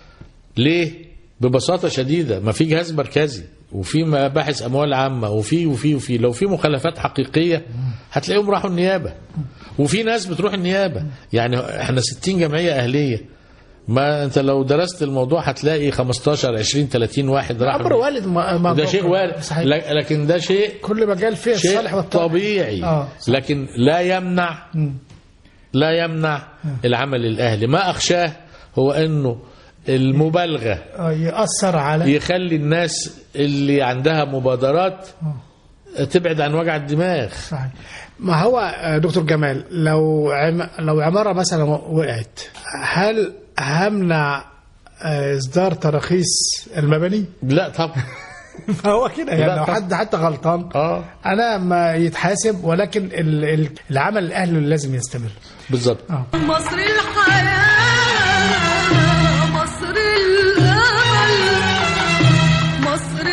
ليه ببساطه شديده ما في جهاز مركزي وفي مباحث اموال عامه وفي وفي وفي لو في مخالفات حقيقيه هتلاقيهم راحوا النيابه وفي ناس بتروح النيابه يعني احنا 60 جمعيه اهليه ما انت لو درست الموضوع هتلاقي 15 20 30 واحد راحوا امر والد ما ما- ده شيء وارد صحيح لك- لكن ده شيء كل مجال فيه الصالح شيء والطالح طبيعي آه. لكن لا يمنع مم. لا يمنع العمل الاهلي ما اخشاه هو انه المبالغه آه، يأثر على يخلي الناس اللي عندها مبادرات تبعد عن وجع الدماغ صحيح ما هو آه، دكتور جمال لو عم... لو عمارة مثلا وقعت هل همنع آه، إصدار تراخيص المباني؟ لا طبعا فهو كده يعني لا لو طبعا. حد حتى غلطان اه أنا ما يتحاسب ولكن ال... ال- العمل الأهلي لازم يستمر بالظبط مصر الحياة مصر الأمل مصر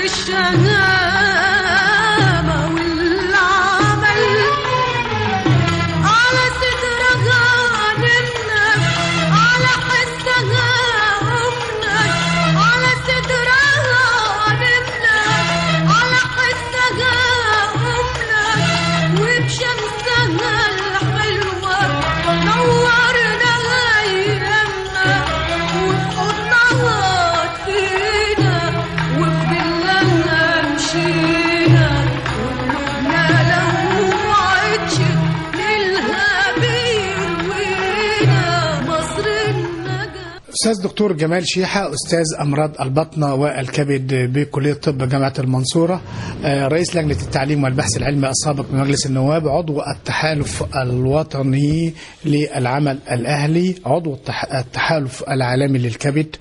الشهامة والعمل على صدرها نمنا على حسها أمنا على صدرها نمنا على حسها أمنا وبشمسها الحلوة نورنا أيامنا وفي حضنها فينا وفي ظلها مشينا وقلوبنا لو وعدش ليلها بيروينا مصر النجاة أستاذ دكتور جمال شيحة أستاذ أمراض البطنة والكبد بكلية طب جامعة المنصورة آه، رئيس لجنة التعليم والبحث العلمي السابق بمجلس النواب عضو التحالف الوطني للعمل الأهلي عضو التح- التحالف العالمي للكبد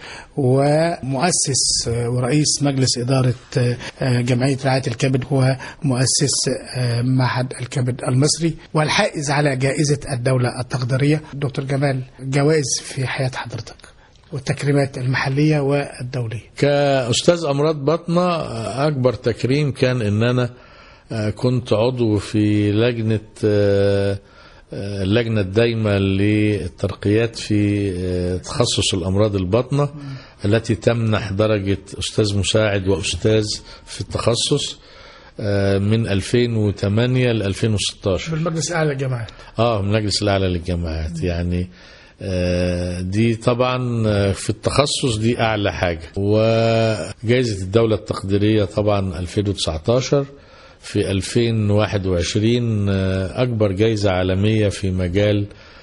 ومؤسس آه، ورئيس مجلس إدارة آه، آه، جمعية رعاية الكبد ومؤسس آه، معهد الكبد المصري والحائز على جائزة الدولة التقديرية دكتور جمال جوائز في حياة حضرتك والتكريمات المحلية والدولية كأستاذ أمراض بطنة أكبر تكريم كان إن أنا آه، كنت عضو في لجنة آه، آه، اللجنة الدايمة للترقيات في آه، تخصص الأمراض البطنة التي تمنح درجة أستاذ مساعد وأستاذ في التخصص آه، من 2008 ل 2016 بالمجلس الأعلى للجامعات اه من المجلس الاعلى للجامعات يعني آه، دي طبعا آه، في التخصص دي اعلى حاجه وجائزه الدوله التقديريه طبعا 2019 في 2021 آه، اكبر جائزه عالميه في مجال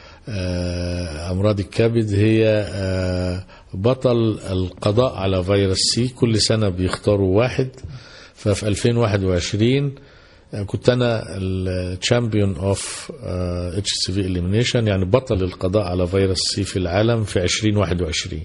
آه، امراض الكبد هي آه، بطل القضاء على فيروس سي كل سنه بيختاروا واحد ففي 2021 كنت انا الشامبيون اوف اتش سي في اليمينيشن يعني بطل القضاء على فيروس سي في العالم في 2021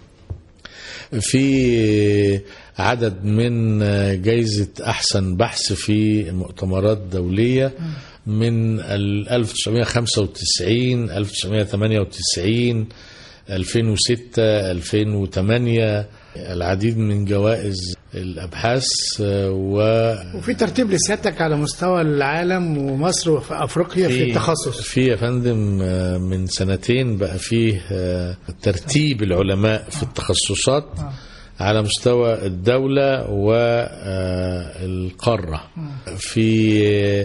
في عدد من جائزة أحسن بحث في مؤتمرات دولية من ال 1995 1998 2006 2008 العديد من جوائز الأبحاث آه، و وفي ترتيب لسيادتك على مستوى العالم ومصر وفي أفريقيا في التخصص في يا فندم آه، من سنتين بقى فيه آه، ترتيب العلماء في التخصصات على مستوى الدولة والقارة في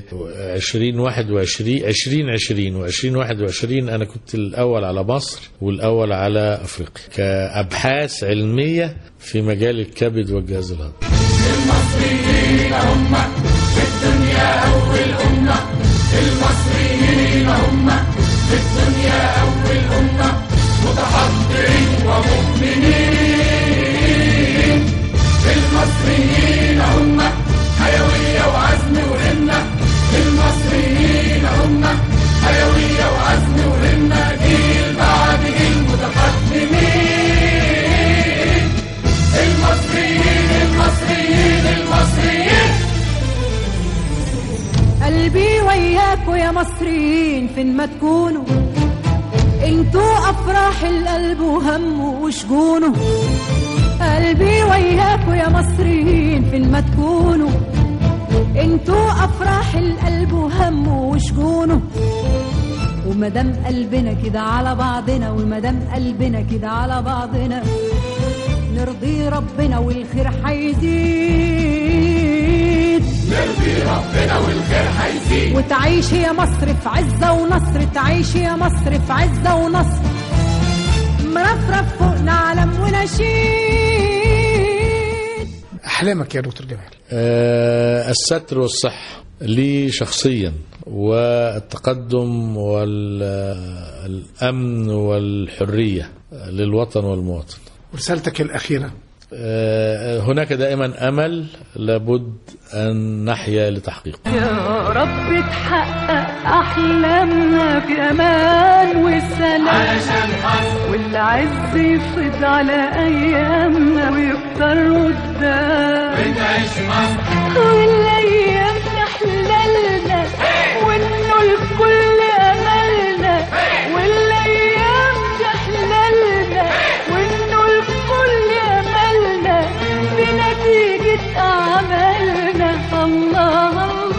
2021 2020 و 2021 أنا كنت الأول على مصر والأول على أفريقيا كأبحاث علمية في مجال الكبد والجهاز الهضمي قلبي وياكوا يا مصريين فين ما تكونوا انتوا افراح القلب وهمه وشجونه قلبي وياكوا يا مصريين فين ما تكونوا انتوا افراح القلب وهمه وشجونه ومدام قلبنا كده على بعضنا ومدام قلبنا كده على بعضنا نرضي ربنا والخير هيزيد وتعيش يا مصر في عزة ونصر تعيش يا مصر في عزة ونصر مرفرف فوقنا علم ونشيد احلامك يا دكتور جمال آه، الستر والصحة لي شخصيا والتقدم والأمن والحرية للوطن والمواطن ورسالتك الاخيره آه، هناك دائما أمل لابد أن نحيا لتحقيقه يا رب تحقق أحلامنا في أمان وسلام علشان والعز يفض على أيامنا ويكتر قدام ونعيش مصر والأيام تحللنا وإنه الكل أملنا والأيام تحللنا وإنه الكل أملنا بنتيجة أعمالنا الله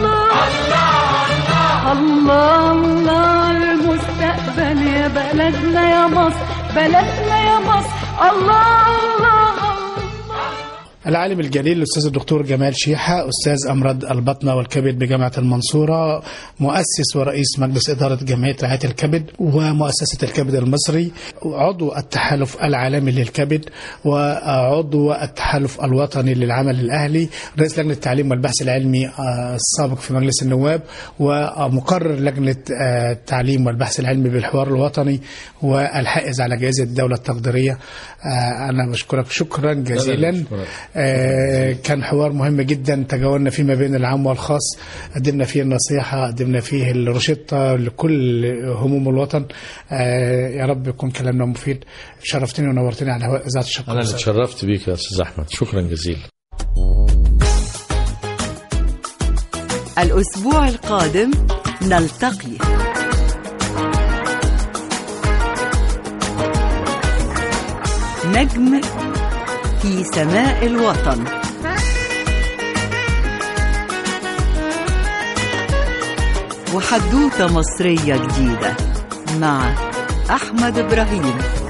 الله الله الله المستقبل يا بلدنا يا مصر بلدنا يا مصر الله الله الله العالم الجليل الاستاذ الدكتور جمال شيحه استاذ امراض البطنه والكبد بجامعه المنصوره مؤسس ورئيس مجلس اداره جمعيه رعايه الكبد ومؤسسه الكبد المصري عضو التحالف العالمي للكبد وعضو التحالف الوطني للعمل الاهلي رئيس لجنه التعليم والبحث العلمي آه، السابق في مجلس النواب ومقرر لجنه آه، التعليم والبحث العلمي بالحوار الوطني والحائز على جائزه الدوله التقديريه آه، انا بشكرك شكرا جزيلا بشكرك. آه، كان حوار مهم جدا تجاوزنا فيه ما بين العام والخاص قدمنا فيه النصيحة قدمنا فيه الروشتة لكل هموم الوطن آه، يا رب يكون كلامنا مفيد شرفتني ونورتني على هواء إذاعة الشرق أنا اللي الأوسط. اتشرفت بيك يا أستاذ أحمد شكرا جزيلا الأسبوع القادم نلتقي نجم في سماء الوطن وحدوتة مصرية جديدة مع أحمد إبراهيم